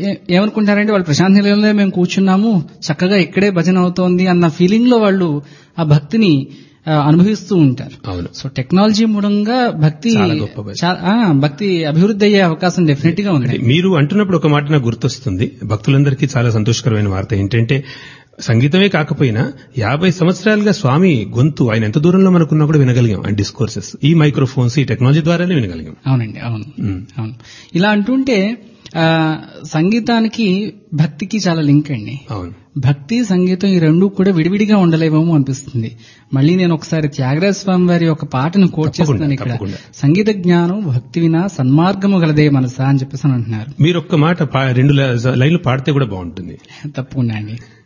ఏ- ఏమనుకుంటారంటే వాళ్ళు ప్రశాంత నిలయంలో మేము కూర్చున్నాము చక్కగా ఇక్కడే భజన అవుతోంది అన్న ఫీలింగ్ లో వాళ్ళు ఆ భక్తిని ఆ, అనుభవిస్తూ ఉంటారు అవును సో టెక్నాలజీ మూలంగా భక్తి చాలా గొప్ప భక్తి. చా- ఆ, భక్తి అభివృద్ధి అయ్యే అవకాశం డెఫినెట్ గా ఉంది మీరు అంటున్నప్పుడు ఒక మాట నాకు గుర్తొస్తుంది భక్తులందరికీ చాలా సంతోషకరమైన వార్త ఏంటంటే సంగీతమే కాకపోయినా యాభై సంవత్సరాలుగా స్వామి గొంతు ఆయన ఎంత దూరంలో మనకున్నా కూడా వినగలిగాం ఆయన డిస్కోర్సెస్ ఈ మైక్రోఫోన్స్ ఈ టెక్నాలజీ ద్వారానే వినగలిగాం అవునండి అవును మ్మ్. అవును ఇలా అంటుంటే ఆ, సంగీతానికి భక్తికి చాలా లింక్ అండి అవును భక్తి సంగీతం ఈ రెండు కూడా విడివిడిగా ఉండలేవేమో అనిపిస్తుంది మళ్ళీ నేను ఒకసారి త్యాగరాజ స్వామి వారి ఒక పాటను కోట్ తప్పకుండా, చేస్తున్నాను ఇక్కడ తప్పకుండా. సంగీత జ్ఞానం భక్తి వినా సన్మార్గము గలదే మనసా అని చెప్పేసి అని అంటున్నారు మీరు ఒక్క మాట పా- రెండు ల- లైన్లు పాడితే కూడా బాగుంటుంది తప్పకుండా అండి